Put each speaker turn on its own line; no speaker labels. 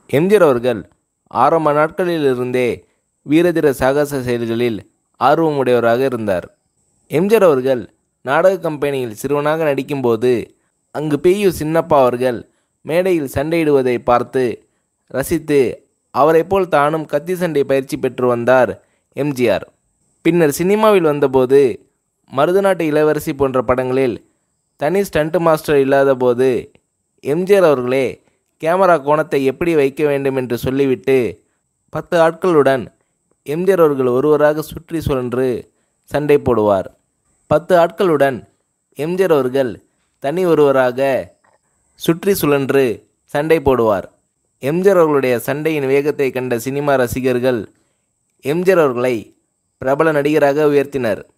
எம்ஜிஆர் அவர்கள் ஆரம்ப நாட்களிலிருந்தே வீரதீர சாகச செயல்களில் ஆர்வமுடையவராக இருந்தார் எம்ஜிஆர் அவர்கள் நாடக கம்பெனியில் சிறுவனாக நடிக்கும்போது அங்கு பெய்யு சின்னப்பா அவர்கள் மேடையில் சண்டையிடுவதை பார்த்து ரசித்து அவரைப் போல் தானும் கத்தி சண்டை பயிற்சி பெற்று வந்தார் எம்ஜிஆர் பின்னர் சினிமாவில் வந்தபோது மருதநாட்டு இளவரசி போன்ற படங்களில் தனி ஸ்டண்ட் மாஸ்டர் இல்லாதபோது எம்ஜிஆர் அவர்களே கேமரா கோணத்தை எப்படி வைக்க வேண்டும் என்று சொல்லிவிட்டு பத்து ஆட்களுடன் எம்ஜிஆர் அவர்கள் ஒருவராக சுற்றி சுழன்று சண்டை போடுவார் பத்து ஆட்களுடன் எம்ஜிஆர் அவர்கள் தனி ஒருவராக சுற்றி சுழன்று சண்டை போடுவார் எம்ஜிஆர் அவர்களுடைய சண்டையின் வேகத்தை கண்ட சினிமா ரசிகர்கள் எம்ஜிஆர் அவர்களை பிரபல நடிகராக உயர்த்தினர்